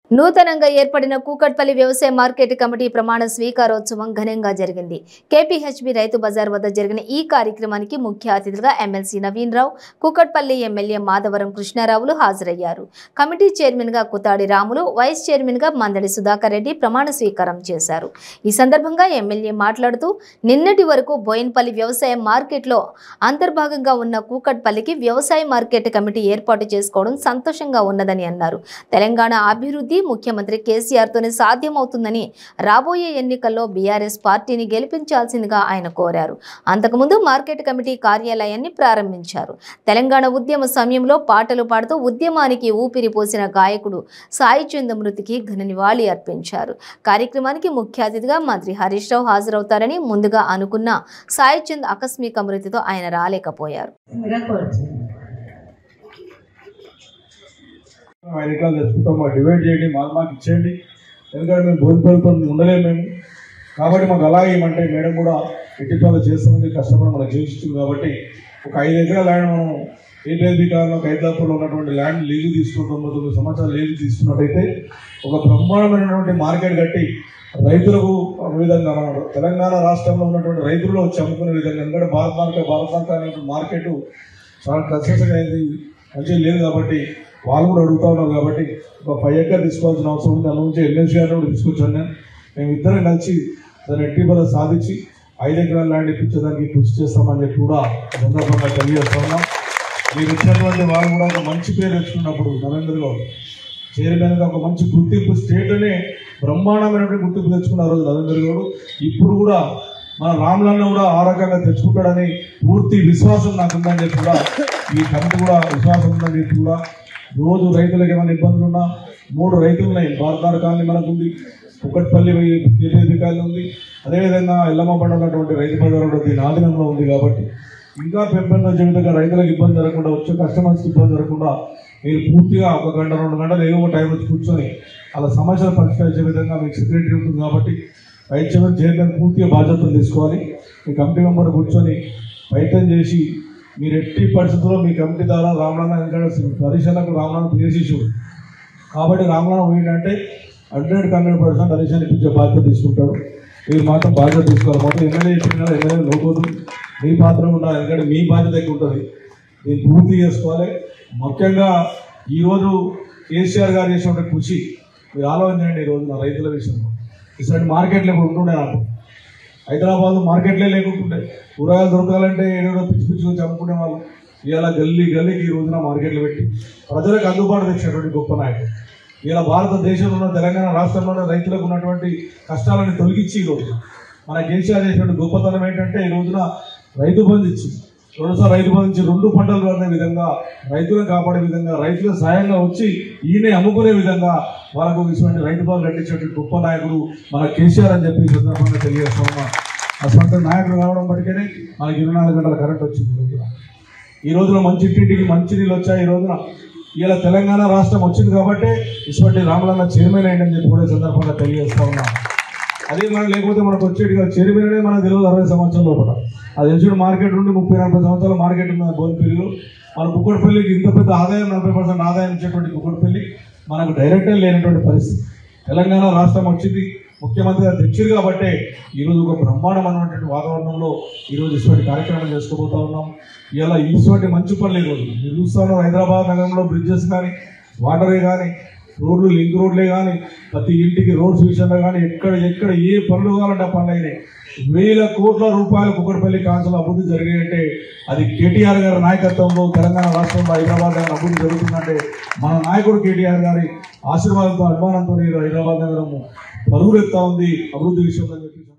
నూతనంగా ఏర్పడిన కూకట్పల్లి వ్యవసాయ మార్కెట్ కమిటీ ప్రమాణ స్వీకారోత్సవం ఘనంగా జరిగింది కేపీహెచ్బి రైతు బజార్ వద్ద జరిగిన ఈ కార్యక్రమానికి ముఖ్య అతిథులుగా ఎమ్మెల్సీ నవీన్ రావు కూకట్పల్లి ఎమ్మెల్యే మాధవరం కృష్ణారావులు హాజరయ్యారు కమిటీ చైర్మన్ గా కుతాడి రాములు వైస్ చైర్మన్ గా మందడి సుధాకర్ రెడ్డి ప్రమాణ స్వీకారం చేశారు ఈ సందర్భంగా ఎమ్మెల్యే మాట్లాడుతూ నిన్నటి వరకు బోయిన్పల్లి వ్యవసాయ మార్కెట్లో అంతర్భాగంగా ఉన్న కూకట్పల్లికి వ్యవసాయ మార్కెట్ కమిటీ ఏర్పాటు చేసుకోవడం సంతోషంగా ఉన్నదని అన్నారు తెలంగాణ అభివృద్ధి ముఖ్యమంత్రి కేసీఆర్తోనే సాధ్యమవుతుందని రాబోయే ఎన్నికల్లో బీఆర్ఎస్ పార్టీని గెలిపించాల్సిందిగా ఆయన కోరారు అంతకుముందు మార్కెట్ కమిటీ కార్యాలయాన్ని ప్రారంభించారు తెలంగాణ ఉద్యమ సమయంలో పాటలు పాడుతూ ఉద్యమానికి ఊపిరి పోసిన గాయకుడు సాయి చంద్ మృతికి ఘన నివాళి అర్పించారు కార్యక్రమానికి ముఖ్య అతిథిగా మంత్రి హరీష్ రావు హాజరవుతారని ముందుగా అనుకున్న సాయి చంద్ ఆకస్మిక మృతితో ఆయన రాలేకపోయారు ఐదు ఎకరాలు తెచ్చుకుంటాం మాకు డివైడ్ చేయండి మాకు మాకు ఇచ్చేయండి ఎందుకంటే మేము భూమిపల్లితో ఉండలేము మేము కాబట్టి మాకు అలాగే ఏమంటే మేడం కూడా ఎట్టిపాలు చేస్తామని కష్టపడి మనకు చేసిస్తుంది కాబట్టి ఒక ఐదు ఎకరాల ల్యాండ్ మనం ఏపీఎల్బీ కాలంలో ఖైదాపూర్లో ఉన్నటువంటి ల్యాండ్ లీజు తీసుకుని తొంభై తొమ్మిది సంవత్సరాలు లీజు తీసుకున్నట్టయితే ఒక బ్రహ్మాండమైనటువంటి మార్కెట్ కట్టి రైతులకు ఒక విధంగా మన తెలంగాణ రాష్ట్రంలో ఉన్నటువంటి రైతుల్లో వచ్చి అమ్ముకునే విధంగా ఎందుకంటే భారత మార్కెట్ భారత మార్కెట్ అనేటువంటి మార్కెట్ చాలా సక్సెస్గా అయింది మంచిగా లేదు కాబట్టి వాళ్ళు కూడా అడుగుతా ఉన్నారు కాబట్టి ఒక ఫైవ్ ఎకర్ తీసుకోవాల్సిన అవసరం ఉంది అందులో నుంచి ఎల్ఎన్సీ గారిని కూడా తీసుకొచ్చాను నేను మేము ఇద్దరం కలిసి దాన్ని ఎట్టి బల సాధించి ఐదు ఎకరాల ల్యాండ్ ఇప్పించడానికి కృషి చేస్తామని చెప్పి కూడా ఈ సందర్భంగా తెలియజేస్తా ఉన్నాం మీరు ఇచ్చినటువంటి వాళ్ళు కూడా ఒక మంచి పేరు తెచ్చుకున్నప్పుడు నరేంద్ర గౌడ్ చైర్మన్గా ఒక మంచి గుర్తింపు స్టేట్లోనే బ్రహ్మాండమైనటువంటి గుర్తింపు తెచ్చుకున్న ఆ రోజు నరేంద్ర గౌడ్ ఇప్పుడు కూడా మన రాములన్న కూడా ఆ రకంగా తెచ్చుకుంటాడని పూర్తి విశ్వాసం నాకు ఉందని చెప్పి కూడా ఈ కమిటీ కూడా విశ్వాసం ఉందని చెప్పి కూడా రోజు రైతులకు ఏమైనా ఇబ్బందులు ఉన్నా మూడు రైతులు ఉన్నాయి భారతార కాలనీ మనకు ఉంది కుక్కట్పల్లి కేపీఎస్పీ కాలనీ ఉంది అదేవిధంగా ఎల్లమ్మబండ ఉన్నటువంటి రైతు బజార్ కూడా దీని ఆధీనంలో ఉంది కాబట్టి ఇంకా పెంపొందించే విధంగా రైతులకు ఇబ్బంది జరగకుండా వచ్చే కస్టమర్స్కి ఇబ్బంది జరగకుండా మీరు పూర్తిగా ఒక గంట రెండు గంటలు ఏదో ఒక టైం వచ్చి కూర్చొని అలా సమస్యలు పరిష్కరించే విధంగా మీకు సెక్రటరీ ఉంటుంది కాబట్టి వైస్ చైర్మన్ చైర్మన్ పూర్తిగా బాధ్యతలు తీసుకోవాలి మీ కమిటీ మెంబర్ కూర్చొని ప్రయత్నం చేసి మీరు ఎట్టి పరిస్థితుల్లో మీ కమిటీ ద్వారా రామనాథ్ ఎందుకంటే హరీషన్నకు రామనాథ్ ప్రియ శిష్యుడు కాబట్టి రామనాథ్ ఏంటంటే హండ్రెడ్ హండ్రెడ్ పర్సెంట్ హరీషన్ ఇప్పించే బాధ్యత తీసుకుంటాడు మీరు మాత్రం బాధ్యత తీసుకోవాలి మొత్తం ఎమ్మెల్యే చెప్పిన ఎమ్మెల్యే లోపోదు మీ పాత్ర ఉండాలి ఎందుకంటే మీ బాధ్యత ఎక్కువ ఉంటుంది దీన్ని పూర్తి చేసుకోవాలి ముఖ్యంగా ఈరోజు కేసీఆర్ గారు చేసినటువంటి కృషి మీరు ఆలోచన చేయండి ఈరోజు నా రైతుల విషయంలో ఇటువంటి మార్కెట్లు ఇప్పుడు ఉంటుండే నాకు హైదరాబాద్ మార్కెట్లే లేకుంటుండే కూరగాయలు దొరకాలంటే ఏడో పిచ్చి పిచ్చి వచ్చి అమ్ముకునే వాళ్ళు ఇవాళ గల్లీ గల్లీకి ఈ రోజున మార్కెట్లు పెట్టి ప్రజలకు అందుబాటు తెచ్చినటువంటి గొప్ప నాయకుడు ఇలా భారతదేశంలో ఉన్న తెలంగాణ రాష్ట్రంలోనే రైతులకు ఉన్నటువంటి కష్టాలను తొలగించి ఈరోజు మన కేసీఆర్ చేసినటువంటి గొప్పతనం ఏంటంటే ఈ రోజున రైతు బంధు ఇచ్చి రెండుసార్లు రైతు బంధు ఇచ్చి రెండు పంటలు పండే విధంగా రైతులను కాపాడే విధంగా రైతుల సాయంగా వచ్చి ఈయనే అమ్ముకునే విధంగా వాళ్ళకు ఇటువంటి రైతు బంధు కట్టించేటువంటి గొప్ప నాయకుడు మన కేసీఆర్ అని చెప్పి ఈ సందర్భంగా తెలియజేస్తున్నా అటువంటి నాయకుడు రావడం బట్టికనే మనకి ఇరవై నాలుగు గంటల కరెంట్ వచ్చింది ఈ రోజున ఈ రోజున మంచి ఇంటింటికి మంచి నీళ్ళు వచ్చాయి ఈ రోజున ఇలా తెలంగాణ రాష్ట్రం వచ్చింది కాబట్టి ఇటువంటి రామలన్న చైర్మన్ అయ్యిందని చెప్పి కూడా ఈ సందర్భంగా తెలియజేస్తా ఉన్నాం అదే మనం లేకపోతే మనకు వచ్చేటి చైర్మన్ అనేది మనకు తెలియదు అరవై సంవత్సరాల లోపల అది తెలిసిన మార్కెట్ నుండి ముప్పై నలభై సంవత్సరాల మార్కెట్ ఉన్న బోన్పల్లిలో మన కుక్కడపల్లికి ఇంత పెద్ద ఆదాయం నలభై పర్సెంట్ ఆదాయం ఇచ్చేటువంటి కుక్కడపల్లి మనకు డైరెక్టర్ లేనటువంటి పరిస్థితి తెలంగాణ రాష్ట్రం వచ్చింది ముఖ్యమంత్రి గారు తెచ్చారు కాబట్టే ఈరోజు ఒక బ్రహ్మాండమైనటువంటి వాతావరణంలో ఈరోజు ఇటువంటి కార్యక్రమం చేసుకోబోతా ఉన్నాం ఇలా ఇటువంటి మంచి పనులు ఈరోజు మీరు చూస్తా ఉన్నారు హైదరాబాద్ నగరంలో బ్రిడ్జెస్ కానీ వాటరే కానీ రోడ్లు లింక్ రోడ్లే కానీ ప్రతి ఇంటికి రోడ్స్ విషయంలో కానీ ఎక్కడ ఎక్కడ ఏ పనులు కావాలంటే ఆ పనులు అయినాయి వేల కోట్ల రూపాయలు కుక్కడపల్లి కాన్సులు అభివృద్ధి జరిగాయంటే అది కేటీఆర్ గారి నాయకత్వంలో తెలంగాణ రాష్ట్రంలో హైదరాబాద్ నగరం అభివృద్ధి జరుగుతుందంటే మన నాయకుడు కేటీఆర్ గారి ఆశీర్వాదంతో అభిమానంతో హైదరాబాద్ నగరం పరుగులెత్తా ఉంది అభివృద్ధి విషయంలో అని చెప్పి